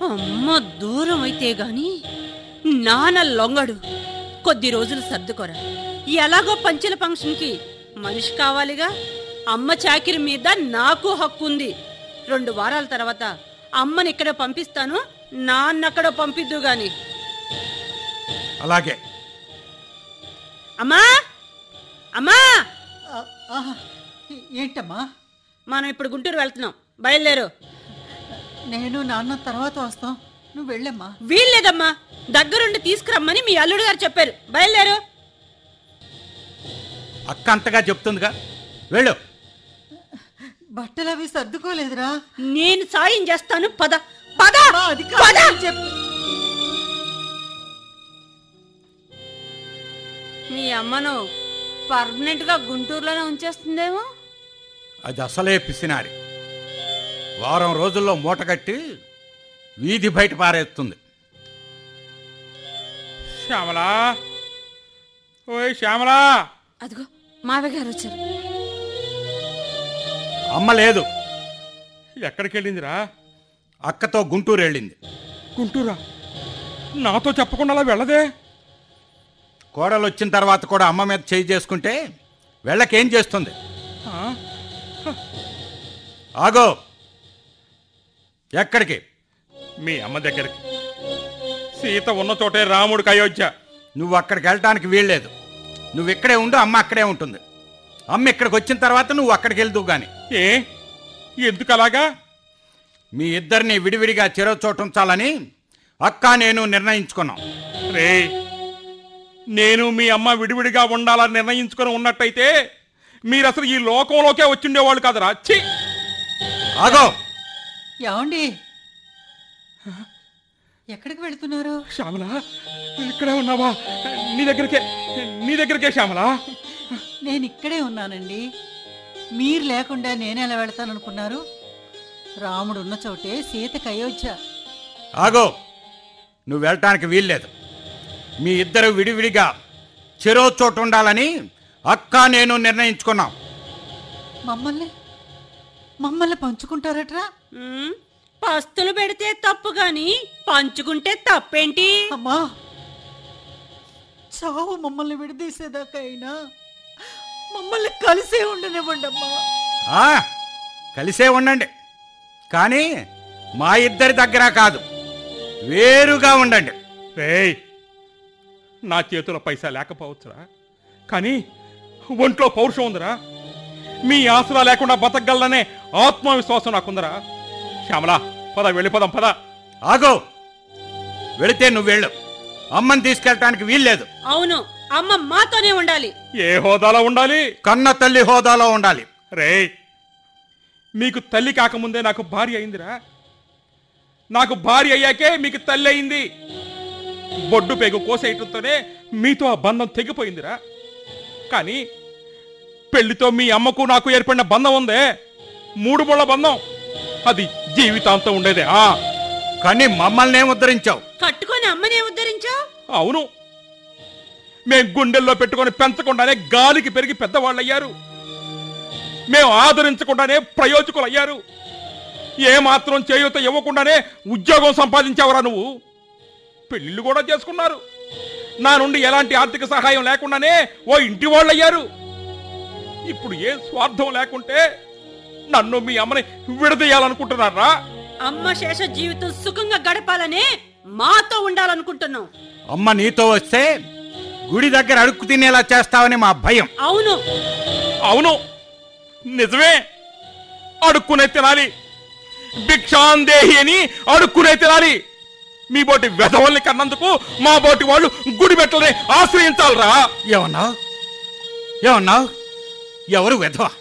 అమ్మ దూరం అయితే గాని నాన్న లొంగడు కొద్ది రోజులు సర్దుకోరా ఎలాగో పంచెల ఫంక్షన్కి మనిషి కావాలిగా అమ్మ చాకిరి మీద నాకు హక్కు ఉంది రెండు వారాల తర్వాత అమ్మని ఇక్కడ పంపిస్తాను నాన్న అక్కడ పంపిద్దు గాని అలాగే అమ్మా అమ్మా ఆ, ఆహా, ఏంటమ్మా మనం ఇప్పుడు గుంటూరు వెళ్తున్నాం బయలుదేరు నేను నాన్న తర్వాత వస్తాం నువ్వు వెళ్ళమ్మా వీల్లేదమ్మా దగ్గరుండి తీసుకురమ్మని మీ అల్లుడు గారు చెప్పారు బయలుదేరు అక్క అంతగా చెప్తుందిగా వెళ్ళు బట్టలు అవి సర్దుకోలేదురా నేను సాయం చేస్తాను పద పద అమ్మా, అది పద కాదని చెప్పు మీ అమ్మను పర్మనెంట్ గా గుంటూరులోనే ఉంచేస్తుందేమో అది అసలే పిసినారి వారం రోజుల్లో మూటగట్టి వీధి బయట పారేస్తుంది శ్యామలా ఓయ్ శ్యామలా అదిగో మావయ్య గారు వచ్చారు అమ్మ లేదు ఎక్కడికి వెళ్ళిందిరా అక్కతో గుంటూరు వెళ్ళింది గుంటూరా నాతో చెప్పకుండా అలా వెళ్ళదే కోడలు వచ్చిన తర్వాత కూడా అమ్మ మీద చేయి చేసుకుంటే వెళ్ళకేం చేస్తుంది ఆ? ఆగో ఎక్కడికి మీ అమ్మ దగ్గరికి సీత ఉన్న చోటే రాముడికి అయోధ్య నువ్వు అక్కడికి వెళ్ళటానికి వీల్లేదు నువ్వు ఇక్కడే ఉండు అమ్మ అక్కడే ఉంటుంది అమ్మ ఇక్కడికి వచ్చిన తర్వాత నువ్వు అక్కడికి వెళ్దువు గాని ఏ ఎందుకు అలాగా మీ ఇద్దరిని విడివిడిగా చెరో చోటుంచాలని అక్క నేను నిర్ణయించుకున్నాం రే నేను మీ అమ్మ విడివిడిగా ఉండాలని నిర్ణయించుకొని ఉన్నట్టయితే మీరు అసలు ఈ లోకంలోకే వచ్చిండేవాళ్ళు కదరా ఛీ ఆగో ఏమండి ఎక్కడికి వెళ్తున్నారు శ్యామల ఇక్కడే ఉన్నావా నీ దగ్గరికే నీ దగ్గరికే శ్యామలా నేను ఇక్కడే ఉన్నానండి మీరు లేకుండా నేను ఎలా వెళ్తాననుకున్నారు రాముడు ఉన్న చోటే సీతకు అయోధ్య ఆగో నువ్వు వెళ్ళటానికి వీల్లేదు మీ ఇద్దరు విడివిడిగా చెరో చోటు ఉండాలని అక్క నేను నిర్ణయించుకున్నాం మమ్మల్ని మమ్మల్ని పంచుకుంటారట్రా ఉమ్, పస్తులు పెడితే తప్పు గాని పంచుకుంటే తప్పేంటి అమ్మా చావు మమ్మల్ని విడదీసేదాకా అయినా మమ్మల్ని కలిసే ఉండనివ్వండి అమ్మా ఆ, కలిసే ఉండండి కానీ మా ఇద్దరి దగ్గర కాదు వేరుగా ఉండండి రేయ్ నా చేతిలో పైసా లేకపోవచ్చురా కానీ ఒంట్లో పౌరుషం ఉందిరా మీ ఆసరా లేకుండా బతకగలనే ఆత్మవిశ్వాసం నాకుందరా శ్యామలా పద వెళ్ళిపోదాం పద ఆగో వెళితే నువ్వు వెళ్ళు అమ్మని తీసుకెళ్ళటానికి వీల్లేదు అవును అమ్మ మాతోనే ఉండాలి ఏ హోదాలో ఉండాలి కన్న తల్లి హోదాలో ఉండాలి రేయ్ మీకు తల్లి కాకముందే నాకు భార్య అయిందిరా నాకు భార్య అయ్యాకే మీకు తల్లి అయింది బొడ్డు పేగు కోసేయటంతోనే మీతో ఆ బంధం తెగిపోయిందిరా కానీ పెళ్లితో మీ అమ్మకు నాకు ఏర్పడిన బంధం ఉందే మూడు ముళ్ళ బంధం అది జీవితాంతం ఉండేదే ఆ కానీ మమ్మల్ని ఉద్ధరించావు కట్టుకొని అమ్మనే ఉద్ధరించావు అవును మేం గుండెల్లో పెట్టుకొని పెంచకుండానే గాలికి పెరిగి పెద్దవాళ్ళు అయ్యారు మేము ఆదరించకుండానే ప్రయోజకులు అయ్యారు ఏ మాత్రం చేయూత ఇవ్వకుండానే ఉద్యోగం సంపాదించావురా నువ్వు పెళ్లిళ్ళు కూడా చేసుకున్నారు నా నుండి ఎలాంటి ఆర్థిక సహాయం లేకుండానే ఓ ఇంటి వాళ్ళు అయ్యారు ఇప్పుడు ఏ స్వార్థం లేకుంటే నన్ను మీ అమ్మని విడదీయాలనుకుంటున్నారా అమ్మ శేష జీవితం సుఖంగా గడపాలనే మాతో ఉండాలనుకుంటున్నాం అమ్మ నీతో వస్తే గుడి దగ్గర అడుక్కు తినేలా చేస్తావని మా భయం అవును అవును నిజమే అడుక్కునే తినాలి భిక్షాందేహి అని అడుక్కునే తినాలి మీ బోటి వెధవల్ని కన్నందుకు మా బోటి వాళ్ళు గుడి మెట్లని ఆశ్రయించాలరా ఏమన్నావు ఏమన్నావు ఎవరు వెధవ